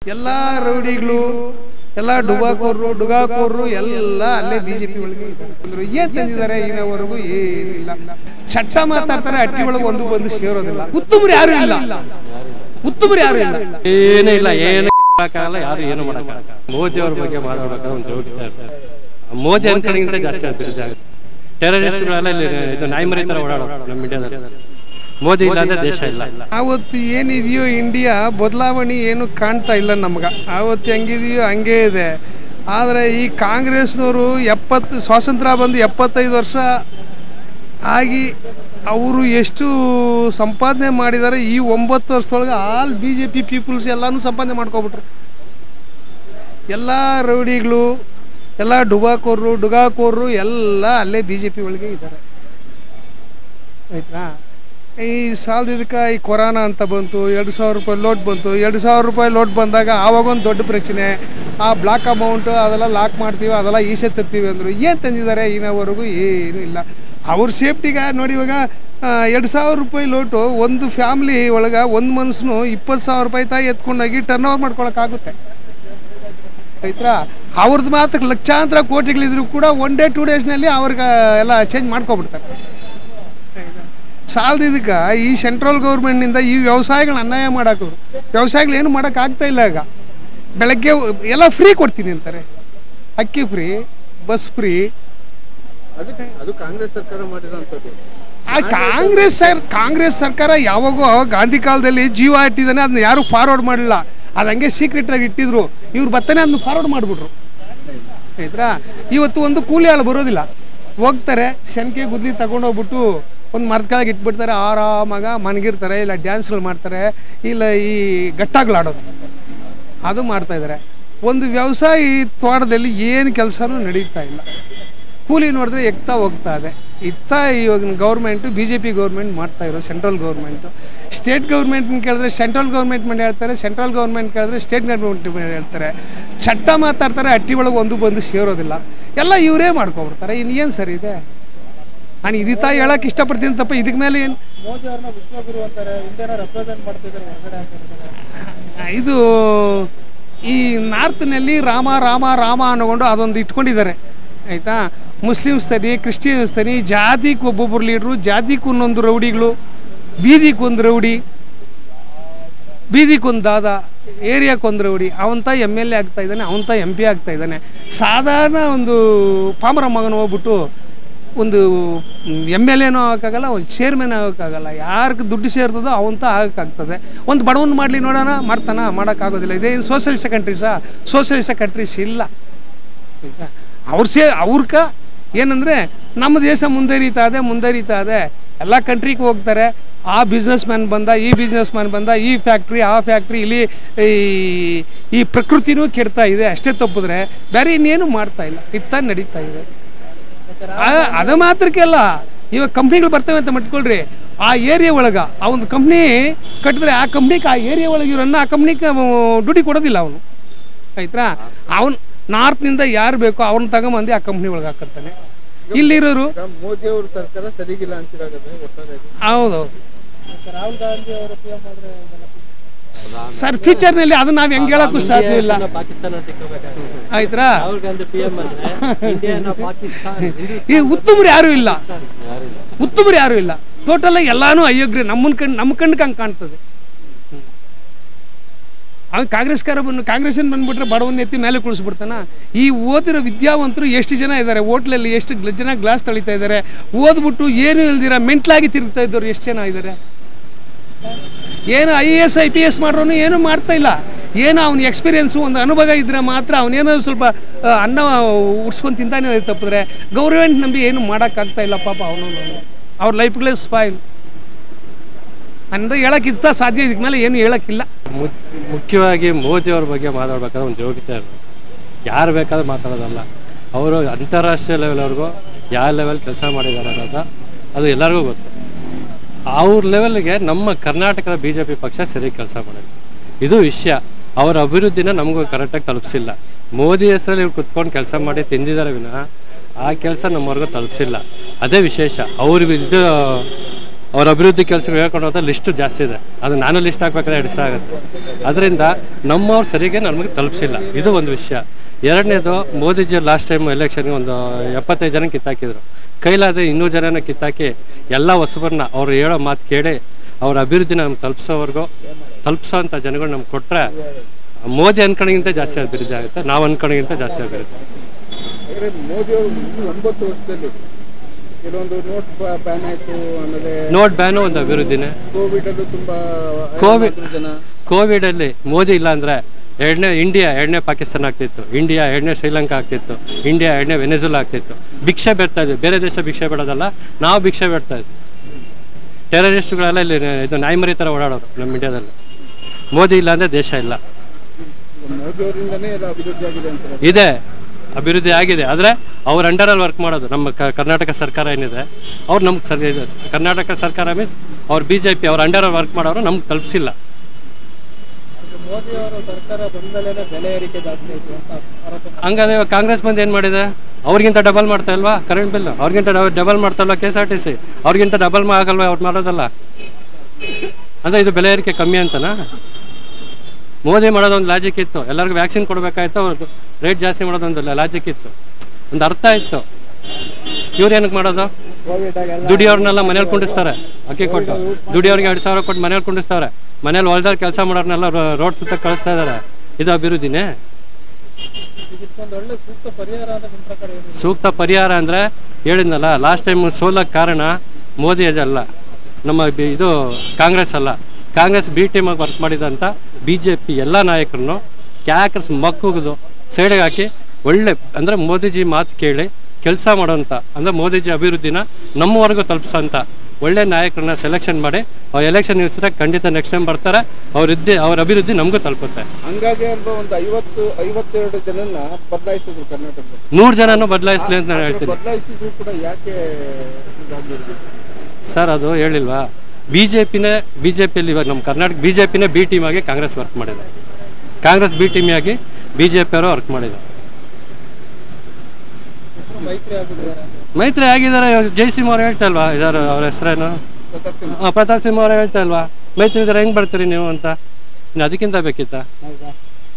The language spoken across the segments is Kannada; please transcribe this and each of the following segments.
ಎಲ್ಲ ರೌಡಿಗಳು ಎಲ್ಲ ಡುಗಾಕೋರು ಡುಗಾಕೋರು ಎಲ್ಲ ಅಲ್ಲೇ ಬಿಜೆಪಿ ಒಳಗೆ ಇದ್ದಾರೆ ಅಂದ್ರು ಏನ್ ತಂದಿದ್ದಾರೆ ಇನ್ನವರೆಗೂ ಏನಿಲ್ಲ ಚಟ್ಟ ಮಾತಾಡ್ತಾರೆ ಅಟ್ಟಿ ಒಳಗೆ ಒಂದು ಬಂದು ಸೇರೋದಿಲ್ಲ ಉತ್ತಮರು ಯಾರು ಇಲ್ಲ ಉತ್ತಮರು ಯಾರು ಇಲ್ಲ ಏನೂ ಇಲ್ಲ ಏನು ಕಿತ್ತಾಕಲ್ಲ ಯಾರು ಏನು ಮಾಡೋಕ್ಕಾಗಲ್ಲ ಮೋದಿ ಅವ್ರ ಬಗ್ಗೆ ಮಾತಾಡ್ಬೇಕಾದ್ರೆ ಒಂದು ಜೋಗಿತಾ ಇರ್ತಾರೆ ಮೋದಿ ಅನ್ಕೊಂಡಿಗಿಂತ ಜಾಸ್ತಿ ಆಗ್ತಿರುತ್ತೆ ಟೆರರಿಸ್ಟ್ಗಳೆಲ್ಲ ಇಲ್ಲಿ ಇದು ನಾಯಿಮರಿ ಥರ ಓಡಾಡೋದು ನಮ್ಮ ಇಂಡಿಯಾದಲ್ಲಿ ಮೋದಿ ಇಲ್ಲ ಅಂದ್ರೆ ದೇಶ ಇಲ್ಲ ಆವತ್ತು ಏನಿದೆಯೋ ಇಂಡಿಯಾ ಬದಲಾವಣೆ ಏನು ಕಾಣ್ತಾ ಇಲ್ಲ ನಮ್ಗೆ ಆವತ್ತು ಹೆಂಗಿದೆಯೋ ಹಂಗೇ ಇದೆ ಆದರೆ ಈ ಕಾಂಗ್ರೆಸ್ನವರು ಎಪ್ಪತ್ತು ಸ್ವಾತಂತ್ರ್ಯ ಬಂದು ಎಪ್ಪತ್ತೈದು ವರ್ಷ ಆಗಿ ಅವರು ಎಷ್ಟು ಸಂಪಾದನೆ ಮಾಡಿದ್ದಾರೆ ಈ ಒಂಬತ್ತು ವರ್ಷದೊಳಗೆ all B J P peoples ಎಲ್ಲನೂ ಸಂಪಾದನೆ ಮಾಡ್ಕೊಬಿಟ್ರು ಎಲ್ಲ ರೌಡಿಗಳು ಎಲ್ಲ ಡುಗಾಕೋರು ಡುಗಾಕೋರು ಎಲ್ಲ ಅಲ್ಲೇ ಬಿ ಜೆ ಪಿ ಒಳಗೆ ಇದ್ದಾರೆ ಆಯ್ತಾ ಈ ಸಾಲದಿದ್ದಕ್ಕೆ ಈ ಕೊರೋನಾ ಅಂತ ಬಂತು ಎರಡು ಸಾವಿರ ರೂಪಾಯಿ ಲೋಟ್ ಬಂತು ಎರಡು ಸಾವಿರ ರೂಪಾಯಿ ಲೋಟ್ ಬಂದಾಗ ಆವಾಗ ಒಂದು ದೊಡ್ಡ ಪ್ರಶ್ನೆ ಆ ಬ್ಲಾಕ್ ಅಮೌಂಟು ಅದೆಲ್ಲ ಲಾಕ್ ಮಾಡ್ತೀವಿ ಅದೆಲ್ಲ ಈಸೆ ತರ್ತೀವಿ ಅಂದರು ಏನು ತಂದಿದ್ದಾರೆ ಇನ್ನವರೆಗೂ ಏನೂ ಇಲ್ಲ ಅವ್ರ ಸೇಫ್ಟಿಗೆ ನೋಡಿ ಇವಾಗ ಆ, ಎರಡು ಸಾವಿರ ರೂಪಾಯಿ ಲೋಟು ಒಂದು ಫ್ಯಾಮ್ಲಿ ಒಳಗೆ ಒಂದು ಮನುಷ್ಯನು ಇಪ್ಪತ್ತು ಸಾವಿರ ರೂಪಾಯಿ ತಾಯಿ ಎತ್ಕೊಂಡೋಗಿ ಟರ್ನ್ ಓವರ್ ಮಾಡ್ಕೊಳಕ್ಕಾಗುತ್ತೆ ಆಯ್ತಾ ಅವ್ರದ್ದು ಮಾತ್ರ ಲಕ್ಷಾಂತರ ಕೋಟಿಗಳಿದ್ರು ಕೂಡ ಒನ್ ಡೇ ಟೂ ಡೇಸ್ನಲ್ಲಿ ಅವ್ರಿಗೆ ಎಲ್ಲ ಚೇಂಜ್ ಮಾಡ್ಕೊಬಿಡ್ತಾರೆ ಸಾಲದಿದ್ದಕ್ಕೆ ಈ ಸೆಂಟ್ರಲ್ ಗೌರ್ಮೆಂಟ್ನಿಂದ ಈ ವ್ಯವಸಾಯಗಳನ್ನ ಅನ್ಯಾಯ ಮಾಡಾಕೋರು ವ್ಯವಸಾಯಗಳು ಏನು ಮಾಡೋಕ್ಕಾಗ್ತಾ ಇಲ್ಲ ಈಗ ಬೆಳಗ್ಗೆ ಎಲ್ಲ ಫ್ರೀ ಕೊಡ್ತೀನಿ ಅಂತಾರೆ ಅಕ್ಕಿ ಫ್ರೀ ಬಸ್ ಫ್ರೀ ಅದು ಕಾಂಗ್ರೆಸ್ ಸರ್ಕಾರ ಮಾಡಿರೋಂಥದ್ದು ಆ ಕಾಂಗ್ರೆಸ್ ಸರ್ ಕಾಂಗ್ರೆಸ್ ಸರ್ಕಾರ ಯಾವಾಗೋ ಗಾಂಧಿ ಕಾಲದಲ್ಲಿ ಜೀವ ಇಟ್ಟಿದ್ದಾನೆ ಅದನ್ನ ಯಾರು ಫಾರ್ವರ್ಡ್ ಮಾಡಲಿಲ್ಲ ಅದು ಹಂಗೆ ಸೀಕ್ರೆಟ್ ಆಗಿ ಇಟ್ಟಿದ್ರು ಇವ್ರು ಬತ್ತನೆ ಅದನ್ನ ಫಾರ್ವರ್ಡ್ ಮಾಡಿಬಿಟ್ರು ಆಯ್ತಾ ಇವತ್ತು ಒಂದು ಕೂಲಿ ಆಳು ಬರೋದಿಲ್ಲ ಹೋಗ್ತಾರೆ ಶೆನ್ಕೆ ಗುದ್ಲಿ ತಗೊಂಡೋಗ್ಬಿಟ್ಟು ಒಂದು ಮರದ ಕೆಳಗೆ ಇಟ್ಬಿಡ್ತಾರೆ ಆರಾಮಾಗ ಮನಗಿರ್ತಾರೆ ಇಲ್ಲ ಡ್ಯಾನ್ಸ್ಗಳು ಮಾಡ್ತಾರೆ ಇಲ್ಲ ಈ ಗಟ್ಟಾಗ್ಲಾಡೋದು ಅದು ಮಾಡ್ತಾ ಇದ್ದಾರೆ ಒಂದು ವ್ಯವಸಾಯ ತೋಟದಲ್ಲಿ ಏನು ಕೆಲಸನೂ ನಡೀತಾ ಇಲ್ಲ ಕೂಲಿ ನೋಡಿದ್ರೆ ಎಗ್ತಾ ಹೋಗ್ತಾ ಇದೆ ಇತ್ತ ಇವಾಗ government B J P government ಮಾಡ್ತಾ ಇರೋ ಸೆಂಟ್ರಲ್ ಗೌರ್ಮೆಂಟು ಸ್ಟೇಟ್ ಗೌರ್ಮೆಂಟ್ನ ಕೇಳಿದ್ರೆ ಸೆಂಟ್ರಲ್ ಗೌರ್ಮೆಂಟ್ ಮಾಡಿ ಹೇಳ್ತಾರೆ ಸೆಂಟ್ರಲ್ ಗೌರ್ಮೆಂಟ್ ಕೇಳಿದ್ರೆ ಸ್ಟೇಟ್ ಗೌರ್ಮೆಂಟ್ ಮಾಡಿ ಹೇಳ್ತಾರೆ ಚಟ್ಟ ಮಾತಾಡ್ತಾರೆ ಅಟ್ಟಿ ಒಳಗೆ ಒಂದು ಬಂದು ಸೇರೋದಿಲ್ಲ ಎಲ್ಲ ಇವರೇ ಮಾಡ್ಕೊಬಿಡ್ತಾರೆ ಇನ್ನೇನು ಸರಿ ಇದೆ ನಾನು ಇದಿತ್ತಾ ಹೇಳಕ್ಕೆ ಇಷ್ಟಪಡ್ತೀನಿ ತಪ್ಪ ಇದಕ್ಕೆ ಮೇಲೆ ಏನು ಮೋದಿ ಅವ್ರನ್ನ ವಿಶ್ವಗುರು ಅಂತಾರೆ ಇಂಡಿಯಾನ ರೆಪ್ರೆಸೆಂಟ್ ಮಾಡ್ತಿದ್ದಾರೆ ಹೊರಗಡೆ ಹಾಕಿರ್ತಾರೆ ಇದು ಈ ನಾರ್ತ್ನಲ್ಲಿ ರಾಮ ರಾಮ ರಾಮ ಅನ್ನಕೊಂಡು ಅದೊಂದು ಇಟ್ಕೊಂಡಿದ್ದಾರೆ ಆಯಿತಾ ಮುಸ್ಲಿಮ್ಸ್ ತನಿ ಕ್ರಿಶ್ಚಿಯನ್ಸ್ ತನಿ ಜಾತಿಗೆ ಒಬ್ಬೊಬ್ಬರು ಲೀಡ್ರು ಜಾತಿಗೆ ಒಂದೊಂದು ರೌಡಿಗಳು ಬೀದಿಗೆ ಒಂದು ರೌಡಿ ಬೀದಿಗೊಂದು ದಾದ ಏರಿಯಾಕ್ಕೊಂದು ರೌಡಿ ಅವಂತ ಎಮ್ ಎಲ್ ಎ ಆಗ್ತಾ ಇದ್ದಾನೆ ಅವಂತ ಎಂ ಪಿ ಆಗ್ತಾ ಇದ್ದಾನೆ ಸಾಧಾರಣ ಒಂದು ಪಾಮರ ಮಗನ ಹೋಗ್ಬಿಟ್ಟು ಒಂದು ಎಮ್ ಎಲ್ ಎನೂ ಆಗೋಕ್ಕಾಗಲ್ಲ ಒಂದು ಚೇರ್ಮನ್ ಆಗೋಕ್ಕಾಗಲ್ಲ ಯಾರಿಗೆ ದುಡ್ಡು ಸೇರ್ತದೋ ಅವಂತ ಆಗೋಕ್ಕಾಗ್ತದೆ ಒಂದು ಬಡವನ್ ಮಾಡಲಿ ನೋಡೋಣ ಮಾಡ್ತಾನ ಮಾಡೋಕ್ಕಾಗೋದಿಲ್ಲ ಇದೇನು ಸೋಷಲಿಸ್ಟ್ ಕಂಟ್ರೀಸಾ ಸೋಷಲಿಸ್ಟ್ ಕಂಟ್ರೀಸ್ ಇಲ್ಲ ಆಯ್ತಾ ಅವ್ರು ಸೇ ಅವ್ರಕ ಏನಂದರೆ ನಮ್ಮ ದೇಶ ಮುಂದರಿತಾ ಇದೆ ಮುಂದರಿತಾ ಇದೆ ಎಲ್ಲ ಕಂಟ್ರಿಗೆ ಹೋಗ್ತಾರೆ ಆ ಬಿಸ್ನೆಸ್ ಮ್ಯಾನ್ ಬಂದ ಈ ಬಿಸ್ನೆಸ್ ಮ್ಯಾನ್ ಬಂದ ಈ ಫ್ಯಾಕ್ಟ್ರಿ ಆ ಫ್ಯಾಕ್ಟ್ರಿ ಇಲ್ಲಿ ಈ ಈ ಪ್ರಕೃತಿನೂ ಕೆಡ್ತಾ ಇದೆ ಅಷ್ಟೇ ತಪ್ಪಿದ್ರೆ ಬೇರೆ ಇನ್ನೇನು ಮಾಡ್ತಾ ಇಲ್ಲ ಇತ್ತ ನಡೀತಾ ಇದೆ ಆ- ಅದು ಮಾತ್ರಕ್ಕೆಲ್ಲ ಇವಾಗ ಕಂಪ್ನಿಗಳು ಬರ್ತವೆ ಅಂತ ಮಟ್ಕೊಳ್ರಿ ಆ ಏರಿಯಾ ಒಳಗೆ ಆ ಒಂದು ಕಂಪ್ನಿ ಕಟ್ಟಿದ್ರೆ ಆ ಕಂಪ್ನಿಗೆ ಆ ಏರಿಯಾ ಒಳಗೆ ಇರೋನ್ನ ಆ ಕಂಪ್ನಿಗೆ ಡ್ಯೂಟಿ ಕೊಡೋದಿಲ್ಲ ಅವನು ಆಯ್ತಾ ಅವನು ನಾರ್ತ್ನಿಂದ ಯಾರು ಬೇಕೋ ಅವ್ರನ್ನ ತಗೊಂಬಂದು ಆ ಕಂಪ್ನಿ ಒಳಗೆ ಹಾಕತ್ತಾನೆ ಇಲ್ಲಿರೋರು ಈಗ ಮೋದಿ ಅವ್ರ ಸರ್ಕಾರ ಸರಿಗಿಲ್ಲ ಅಂತಿರೋದ್ರೆ ಒಟ್ಟಾರೆ ಹೌದು ರಾಹುಲ್ ಗಾಂಧಿ ಅವರ ಪಿ ಎಂ ಆದ್ರೆ ಇದೆಲ್ಲ ಸರ್ ಫ್ಯೂಚರ್ನಲ್ಲಿ ಅದು ನಾವು ಹೆಂಗೆ ಹೇಳಕ್ಕೂ ಸಾಧ್ಯ ಇಲ್ಲ ಪಾಕಿಸ್ತಾನ ತಿಕ್ಕೋಬೇಕಾಗುತ್ತೆ ಆಯ್ತಾ ರಾಹುಲ್ ಗಾಂಧಿ ಪಿ ಎಂ ಅಂದ್ರೆ ಇಂಡಿಯಾನ ಪಾಕಿಸ್ತಾನ ಈ ಉತ್ತಮರು ಯಾರೂ ಇಲ್ಲ ಉತ್ತಮರು ಯಾರೂ ಇಲ್ಲ ಟೋಟಲ್ ಎಲ್ಲಾನು ಅಯೋಗ್ಯ ನಮ್ಮನ್ನ ಕಣ್ ನಮ್ಮ ಕಣ್ಣಿಗೆ ಹಂಗೆ ಕಾಣ್ತದೆ ಅವ್ನು ಕಾಂಗ್ರೆಸ್ಕಾರ ಬಂದು ಕಾಂಗ್ರೆಸ್ಸಿನ ಬಂದ್ಬಿಟ್ರೆ ಬಡವನ್ನ ಎತ್ತಿ ಮೇಲೆ ಕುಳಿಸ್ಬಿಡ್ತಾನ ಈ ಓದಿರೋ ವಿದ್ಯಾವಂತರು ಎಷ್ಟು ಜನ ಇದ್ದಾರೆ ಹೋಟ್ಲಲ್ಲಿ ಎಷ್ಟು ಗ್ಲ- ಜನ ಗ್ಲಾಸ್ ತಳಿತಾ ಇದ್ದಾರೆ ಓದ್ಬಿಟ್ಟು ಏನು ಇಲ್ದಿರ ಮೆಂಟ್ಲಾಗಿ ತಿರುಗ್ತಾ ಇದ್ದವ್ರು ಎಷ್ಟು ಜನ ಇದ್ದಾರೆ ಏನು I A S I P S ಮಾಡ್ರೂ ಏನು ಮಾಡ್ತಾ ಇಲ್ಲ ಏನು ಅವ್ನ ಎಕ್ಸ್ಪೀರಿಯನ್ಸು ಒಂದು ಅನುಭವ ಇದ್ದರೆ ಮಾತ್ರ ಅವನೇನೋ ಸ್ವಲ್ಪ ಆ, ಅನ್ನ ಉಡ್ಸ್ಕೊಂಡು ತಿಂತಾನೆ ತಪ್ಪಿದ್ರೆ ಗೌರ್ಮೆಂಟ್ ನಂಬಿ ಏನು ಮಾಡೋಕ್ಕಾಗ್ತಾ ಇಲ್ಲ ಪಾಪ ಅವನು ಅವ್ರ ಲೈಫ್ಗಳೇ ಸ್ಪಾಯಿಲ್ ಅಂದ ಹೇಳೋಕ್ಕಿಂತ ಸಾಧ್ಯ ಇದಕ್ಕೆ ಮೇಲೆ ಏನು ಹೇಳೋಕ್ಕಿಲ್ಲ ಮು- ಮುಖ್ಯವಾಗಿ ಮೋದಿ ಅವ್ರ ಬಗ್ಗೆ ಮಾತಾಡ್ಬೇಕಾದ್ರೆ ಒಂದು ಯೋಗ್ಯತೆ ಇರಬೇಕು ಯಾರು ಬೇಕಾದ್ರೂ ಮಾತಾಡೋದಲ್ಲ ಅವರು ಅಂತಾರಾಷ್ಟ್ರೀಯ ಲೆವೆಲ್ವರೆಗೂ ಯಾವ ಲೆವೆಲ್ ಕೆಲಸ ಮಾಡಿದ್ದಾರೆ ಅನ್ನೋದು ಅದು ಎಲ್ಲರಿಗೂ ಗೊತ್ತು ಅವ್ರ ಲೆವೆಲ್ಗೆ ನಮ್ಮ ಕರ್ನಾಟಕದ ಬಿ ಜೆ ಪಿ ಪಕ್ಷ ಸರಿ ಕೆಲಸ ಮಾಡಿದೆ ಇದು ವಿಷಯ ಅವರ ಅಭಿವೃದ್ಧಿನ ನಮಗೂ ಕರೆಕ್ಟಾಗಿ ತಲುಪಿಸಿಲ್ಲ ಮೋದಿ ಹೆಸರಲ್ಲಿ ಇವ್ರು ಕುತ್ಕೊಂಡು ಕೆಲಸ ಮಾಡಿ ತಿಂದಿದ್ದಾರೆ ವಿನಃ ಆ ಕೆಲಸ ನಮ್ಮವ್ರಿಗೂ ತಲುಪಿಸಿಲ್ಲ ಅದೇ ವಿಶೇಷ ಅವ್ರಿಗೆ ಇದು ಅವ್ರ ಅಭಿವೃದ್ಧಿ ಕೆಲಸಗಳು ಹೇಳ್ಕೊಂಡು ಹೋದ ಲಿಸ್ಟು ಜಾಸ್ತಿ ಇದೆ ಅದು ನಾನು ಲಿಸ್ಟ್ ಹಾಕ್ಬೇಕಾದ್ರೆ ಎರಡು ದಿವಸ ಆಗುತ್ತೆ ಅದರಿಂದ ನಮ್ಮವ್ರು ಸರಿಗೆ ನಮಗೆ ತಲುಪಿಸಿಲ್ಲ ಇದು ಒಂದು ವಿಷಯ ಎರಡನೇದು ಮೋದಿಜಿ ಲಾಸ್ಟ್ ಟೈಮ್ ಎಲೆಕ್ಷನ್ಗೆ ಒಂದು ಎಪ್ಪತ್ತೈದು ಜನ ಕಿತ್ತಾಕಿದ್ರು ಕೈಲಾದ ಇನ್ನೂರು ಜನನ ಕಿತ್ತಾಕಿ ಎಲ್ಲ ಹೊಸಬರನ್ನ ಅವ್ರು ಹೇಳೋ ಮಾತು ಕೇಳಿ ಅವ್ರ ಅಭಿವೃದ್ಧಿನ ನಮ್ಗೆ ತಲುಪಿಸೋವರೆಗೂ ತಲುಪಿಸೋ ಅಂಥ ಜನಗಳು ನಮ್ಗೆ ಕೊಟ್ಟರೆ ಮೋದಿ ಅನ್ಕೊಂಡಿಗಿಂತ ಜಾಸ್ತಿ ಅಭಿವೃದ್ಧಿ ಆಗುತ್ತೆ ನಾವು ಅನ್ಕೊಂಡಿಗಿಂತ ಜಾಸ್ತಿ ಅಭಿವೃದ್ಧಿ ಯಾಕಂದ್ರೆ ಮೋದಿ ಅವರು ಈ ಒಂಬತ್ತು ವರ್ಷದಲ್ಲಿ ಕೆಲವೊಂದು ನೋಟ್ ಬ್ಯಾನ್ ಆಯ್ತು ಆಮೇಲೆ ನೋಟ್ ಬ್ಯಾನು ಒಂದು ಅಭಿವೃದ್ಧಿನೇ ಕೋವಿಡ್ ಅಲ್ಲೂ ತುಂಬಾ ಕೋವಿಡ್ ಐವತ್ತು ಜನ ಕೋವಿಡಲ್ಲಿ ಮೋದಿ ಇಲ್ಲ ಅಂದರೆ ಎರಡನೇ ಇಂಡಿಯಾ ಎರಡನೇ ಪಾಕಿಸ್ತಾನ ಆಗ್ತಿತ್ತು ಇಂಡಿಯಾ ಎರಡನೇ ಶ್ರೀಲಂಕಾ ಆಗ್ತಿತ್ತು ಇಂಡಿಯಾ ಎರಡನೇ ವೆನೆಜುಲಾ ಆಗ್ತಿತ್ತು ಭಿಕ್ಷೆ ಬೇಡ್ತಾ ಇದ್ವಿ ಬೇರೆ ದೇಶ ಭಿಕ್ಷೆ ಬೇಡೋದಲ್ಲ ನಾವು ಭಿಕ್ಷೆ ಬೇಡ್ತಾ ಇದ್ವಿ ಟೆರರಿಸ್ಟ್ಗಳೆಲ್ಲ ಇಲ್ಲಿ ಇದು ನಾಯಿಮರಿ ಥರ ಓಡಾಡೋರು ನಮ್ಮ ಇಂಡಿಯಾದಲ್ಲಿ ಮೋದಿ ಇಲ್ಲ ಅಂದರೆ ದೇಶ ಇಲ್ಲ ಮೋದಿ ಅವರಿಂದನೇ ಎಲ್ಲ ಅಭಿವೃದ್ಧಿ ಆಗಿದೆ ಅಂತ ಇದೆ ಅಭಿವೃದ್ಧಿ ಆಗಿದೆ ಆದರೆ ಅವ್ರ ಅಂಡರಲ್ಲಿ ವರ್ಕ್ ಮಾಡೋದು ನಮ್ಮ ಕ- ಕರ್ನಾಟಕ ಸರ್ಕಾರ ಏನಿದೆ ಅವ್ರು ನಮ್ಗೆ ಸರ್ ಇದು ಕರ್ನಾಟಕ ಸರ್ಕಾರ ಮೀನ್ಸ್ ಅವ್ರು ಬಿ ಜೆ ಪಿ ಅವ್ರ ಅಂಡರಲ್ಲಿ ವರ್ಕ್ ಮಾಡೋರು ನಮ್ಗೆ ತಲುಪಿಸಿಲ್ಲ ಮೋದಿ ಅವರ ಸರ್ಕಾರ ಬಂದಲೇನೆ ಬೆಲೆ ಏರಿಕೆ ಜಾಸ್ತಿ ಆಯ್ತು ಅಂತ ಆರೋಪ ಹಂಗಾದ್ರೆ ಇವಾಗ ಕಾಂಗ್ರೆಸ್ ಬಂದು ಏನು ಮಾಡಿದೆ ಅವ್ರಿಗಿಂತ ಡಬಲ್ ಮಾಡ್ತಾ ಇಲ್ವಾ ಕರೆಂಟ್ ಬಿಲ್ ಅವ್ರಿಗಿಂತ ಡಬಲ್ ಮಾಡ್ತಾ ಇಲ್ವಾ K S R T C ಅವ್ರಿಗಿಂತ ಡಬಲ್ ಆಗಲ್ವಾ ಅವ್ರು ಮಾಡೋದಲ್ಲ ಅಂದರೆ ಇದು ಬೆಲೆ ಏರಿಕೆ ಕಮ್ಮಿ ಅಂತನಾ ಮೋದಿ ಮಾಡೋದೊಂದು ಲಾಜಿಕ್ ಇತ್ತು ಎಲ್ಲರಿಗೂ ವ್ಯಾಕ್ಸಿನ್ ಕೊಡಬೇಕಾಯ್ತು ಅವ್ರದ್ದು ರೇಟ್ ಜಾಸ್ತಿ ಮಾಡೋದೊಂದು ಲಾಜಿಕ್ ಇತ್ತು ಒಂದು ಅರ್ಥ ಇತ್ತು ಇವ್ರು ಏನಕ್ಕೆ ಮಾಡೋದು ಕೋವಿಡ್ ಆಗೆಲ್ಲ ದುಡಿಯೋರ್ನೆಲ್ಲ ಮನೇಲಿ ಕುಂಡಿಸ್ತಾರೆ ಅಕ್ಕಿ ಕೊಟ್ಟು ದುಡಿಯೋರಿಗೆ ಎರಡು ಸಾವಿರ ಕೊಟ್ಟು ಮನೇಲಿ ಕುಂಡಿಸ್ತಾರೆ ಮನೇಲಿ ಹೊಲ್ದಲ್ಲಿ ಕೆಲಸ ಮಾಡೋರ್ನೆಲ್ಲ ರೋಡ್ ಸುತ್ತ ಕಳಿಸ್ತಾ ಇದ್ದಾರೆ ಇದು ಅಭಿವೃದ್ಧಿನೇ ಇದಕ್ಕೊಂದು ಒಳ್ಳೆ ಸೂಕ್ತ ಪರಿಹಾರ ಅಂತ ನಿಮ್ಮ ಪ್ರಕಾರ ಏನು ಸೂಕ್ತ ಪರಿಹಾರ ಅಂದರೆ ಹೇಳಿದ್ನಲ್ಲ ಲಾಸ್ಟ್ ಟೈಮ್ ಸೋಲಕ್ಕೆ ಕಾರಣ ಮೋದಿ ಅಲ್ಲ ನಮ್ಮ ಬಿ- ಇದು ಕಾಂಗ್ರೆಸ್ ಅಲ್ಲ ಕಾಂಗ್ರೆಸ್ ಬಿ ಟೀಮಾಗಿ ವರ್ಕ್ ಮಾಡಿದಂಥ ಬಿ ಜೆ ಪಿ ಎಲ್ಲ ನಾಯಕರನ್ನು ಕ್ಯಾಕರ್ಸ್ ಮಕ್ಕುಗಿದು ಸೈಡಿಗೆ ಹಾಕಿ ಒಳ್ಳೆ ಅಂದರೆ ಮೋದಿಜಿ ಮಾತು ಕೇಳಿ ಕೆಲಸ ಮಾಡೋಂಥ ಅಂದರೆ ಮೋದಿಜಿ ಅಭಿವೃದ್ಧಿನ ನಮ್ಮವರೆಗೂ ತಲುಪಿಸೋಂಥ ಒಳ್ಳೆ ನಾಯಕರನ್ನ ಸೆಲೆಕ್ಷನ್ ಮಾಡಿ ಅವ್ರು ಎಲೆಕ್ಷನ್ ನಿಲ್ಸಿದ್ರೆ ಖಂಡಿತ ನೆಕ್ಸ್ಟ್ ಟೈಮ್ ಬರ್ತಾರೆ ಅವ್ರ ಇದ್ದಿ ಅವ್ರ ಅಭಿವೃದ್ಧಿ ನಮಗೂ ತಲುಪುತ್ತೆ ಹಂಗಾಗಿ ಅಲ್ವಾ ಒಂದು ಐವತ್ತು ಐವತ್ತೆರಡು ಜನನ ಬದಲಾಯಿಸಿದ್ರು ಕರ್ನಾಟಕದಲ್ಲಿ ನೂರು ಜನನೂ ಬದಲಾಯಿಸ್ಲಿ ಅಂತ ನಾನು ಹೇಳ್ತೀನಿ ಬದಲಾಯಿಸಿದ್ರು ಕೂಡ ಯಾಕೆ ಇದಾಗಿರ್ಬೇಕು ಸರ್ ಅದು ಹೇಳಿಲ್ವಾ ಬಿ ಜೆ ಪಿನೇ ಬಿ ಜೆ ಪಿಯಲ್ಲಿ ಇವಾಗ ನಮ್ಮ ಕರ್ನಾಟಕ ಬಿ ಜೆ ಪಿನೇ ಬಿ ಟೀಮ್ ಆಗಿ ಕಾಂಗ್ರೆಸ್ ವರ್ಕ್ ಮಾಡಿದೆ ಕಾಂಗ್ರೆಸ್ ಬಿ ಟೀಮ್ ಆಗಿ ಬಿ ಜೆ ಪಿಯವರು ವರ್ಕ್ ಮಾಡಿದ್ದಾರೆ ಮೈತ್ರಿ ಆಗಿದ್ದಾರೆ ಮೈತ್ರಿ ಆಗಿದ್ದಾರೆ ಜಯಸಿಂಹ ಅವ್ರು ಹೇಳ್ತಾ ಇಲ್ವಾ ಇದಾರು ಅವ್ರ ಹೆಸರೇನು ಪ್ರತಾಪ್ ಸಿಂಹ ಹಾಂ ಪ್ರತಾಪ್ ಸಿಂಹ ಅವ್ರು ಹೇಳ್ತಾ ಇಲ್ವಾ ಮೈತ್ರಿ ಇದ್ರೆ ಹೆಂಗೆ ಬರ್ತೀರಿ ನೀವು ಅಂತ ಇನ್ನು ಅದಕ್ಕಿಂತ ಬೇಕಿತ್ತಾ ಹೌದಾ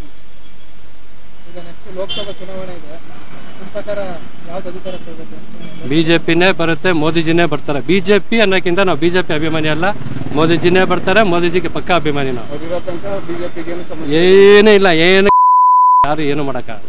ಈಗ ನೆಕ್ಸ್ಟ್ ಲೋಕಸಭಾ ಚುನಾವಣೆ ಇದೆ ನಿಮ್ಮ ಪ್ರಕಾರ ಯಾವ್ದು ಅಧಿಕಾರಕ್ಕೆ ಹೋಗುತ್ತೆ ಬಿ ಜೆ ಪಿನೇ ಬರುತ್ತೆ ಮೋದಿಜಿನೇ ಬರ್ತಾರೆ ಬಿ ಜೆ ಪಿ ಅನ್ನೋಕ್ಕಿಂತ ನಾವು ಬಿ ಜೆ ಪಿ ಅಭಿಮಾನಿ ಅಲ್ಲ ಮೋದಿಜಿನೇ ಬರ್ತಾರೆ ಮೋದಿಜಿಗೆ ಪಕ್ಕ ಅಭಿಮಾನಿ ನಾವು ಅವ್ರಿರೋ ತನಕ ಬಿಜೆಪಿಗೆ ಏನು ಸಂಬಂಧ ಏನೂ ಇಲ್ಲ ಏನು ಯಾರು ಏನು ಮಾಡೋಕ್ಕಾಗಲ್ಲ